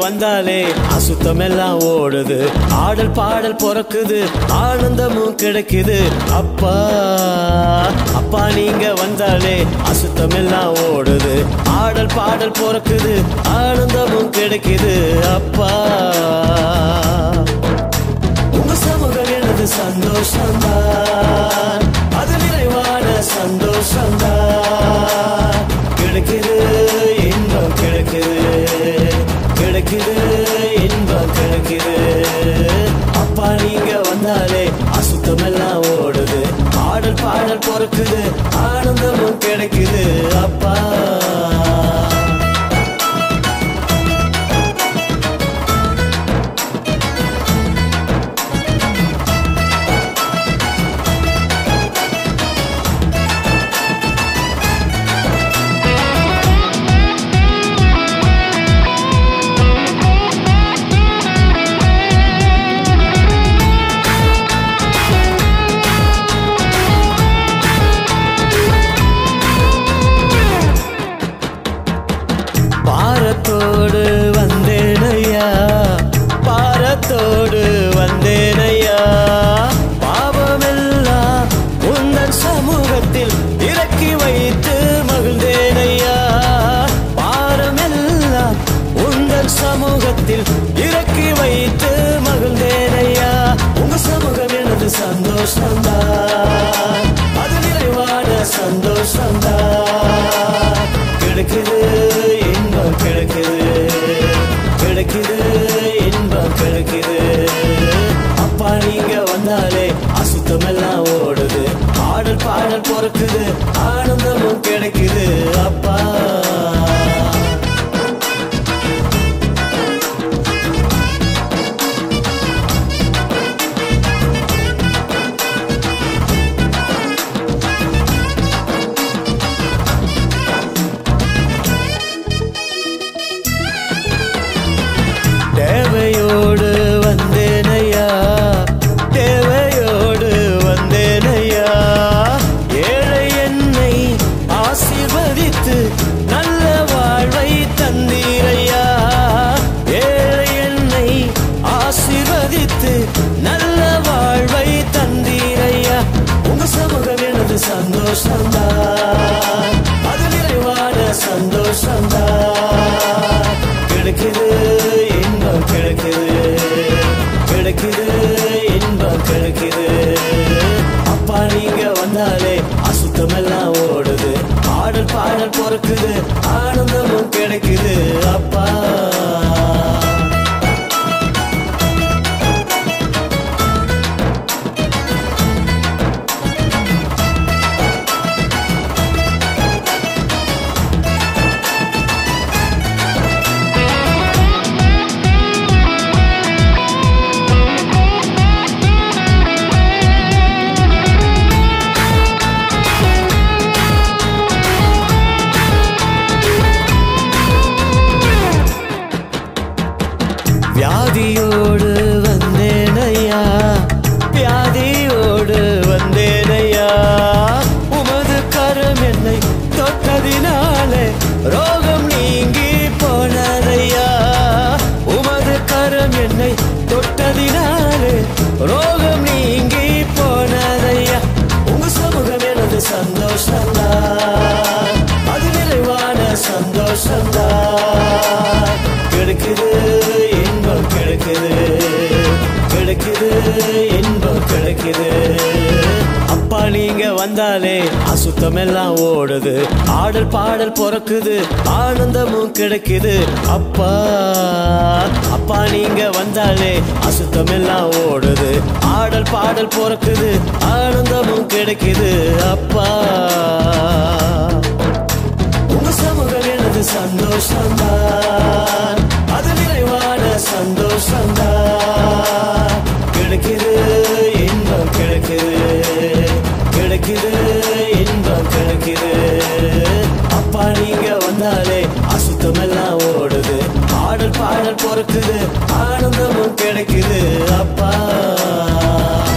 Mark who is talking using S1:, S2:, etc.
S1: வந்தாலே அசுத்தம் எல்லாம் ஓடுது ஆடல் பாடல் பிறக்குது ஆனந்தமும் கிடைக்குது அப்பா அப்பா நீங்க வந்தாலே அசுத்தம் எல்லாம் ஓடுது ஆடல் பாடல் பிறக்குது ஆனந்தமும் கிடைக்குது அப்பா உங்க சமூகம் எனது சந்தோஷம்தான் அது நிறைவான சந்தோஷம்தான் கிடைக்குது இன்பம் கிடைக்குது கிடைக்குது இன்பம் கிடைக்குது அப்பா நீங்க வந்தாலே அசுத்தம் எல்லாம் ஓடுது ஆடல் பாடல் பொறுக்குது ஆனந்தமும் கிடைக்குது அப்பா பாரத்தோடு வந்தேனையா பாரத்தோடு வந்தேனையா பாவமெல்லாம் உந்தன் சமூகத்தில் இறக்கி வைத்து மகிழ்ந்தேனையா பாரமெல்லாம் உந்தன் சமூகத்தில் இறக்கி வைத்து மகிழ்ந்தேனையா உங்க சமூகம் எனது சந்தோஷம்தான் அது நிறைவான சந்தோஷம்தான் கிடைக்குது இன்பம் கிடைக்குது கிடைக்குது இன்பம் கிடைக்குது அப்பா நீங்க வந்தாலே அசுத்தம் எல்லாம் ஓடுது ஆடல் பாடல் பொறுக்குது ஆனந்தமும் கிடைக்குது அப்பா தேவையோடு வந்தேனையா தேவையோடு வந்தேனையா ஏழை என்னை ஆசீர்வதித்து நல்ல வாழ்வை தந்தீரையா ஏழை என்னை ஆசீர்வதித்து நல்ல வாழ்வை தந்தீரையா உங்க சமூகம் எனது சந்தோஷம்தான் அது நிறைவான சந்தோஷம்தான் கிடைக்குது இன்பம் கிடைக்குது கிடைக்குது இன்பம் கிடைக்குது அப்பா நீங்க வந்தாலே அசுத்தம் எல்லாம் ஓடுது ஆடல் பாடல் பொறுக்குது ஆனந்தமும் கிடைக்குது அப்பா வியாதியோடு வந்தேனையா வியாதியோடு வந்தேனையா உமது கரம் என்னை தொட்டதினாலே ரோகம் நீங்கி போனதையா உமது கரம் என்னை தொட்டதினாலே ரோகம் நீங்கி போனதையா உங்க சமூகம் எனது சந்தோஷம்தான் அது நிறைவான சந்தோஷம்தான் கிடைக்குது இன்பம் கிடைக்குது கிடைக்குது இன்பம் கிடைக்குது அப்பா நீங்க வந்தாலே அசுத்தம் எல்லாம் ஓடுது ஆடல் பாடல் பிறக்குது ஆனந்தமும் கிடைக்குது அப்பா அப்பா நீங்க வந்தாலே அசுத்தம் எல்லாம் ஓடுது ஆடல் பாடல் பிறக்குது ஆனந்தமும் கிடைக்குது அப்பா உங்க சமூகம் எனது சந்தோஷம்தான் அது நிறைவான சந்தோஷம்தான் கிடைக்குது இன்பம் கிடைக்குது கிடைக்குது இன்பம் கிடைக்குது அப்பா நீங்க வந்தாலே அசுத்தம் எல்லாம் ஓடுது ஆடல் பாடல் பொறுக்குது ஆனந்தமும் கிடைக்குது அப்பா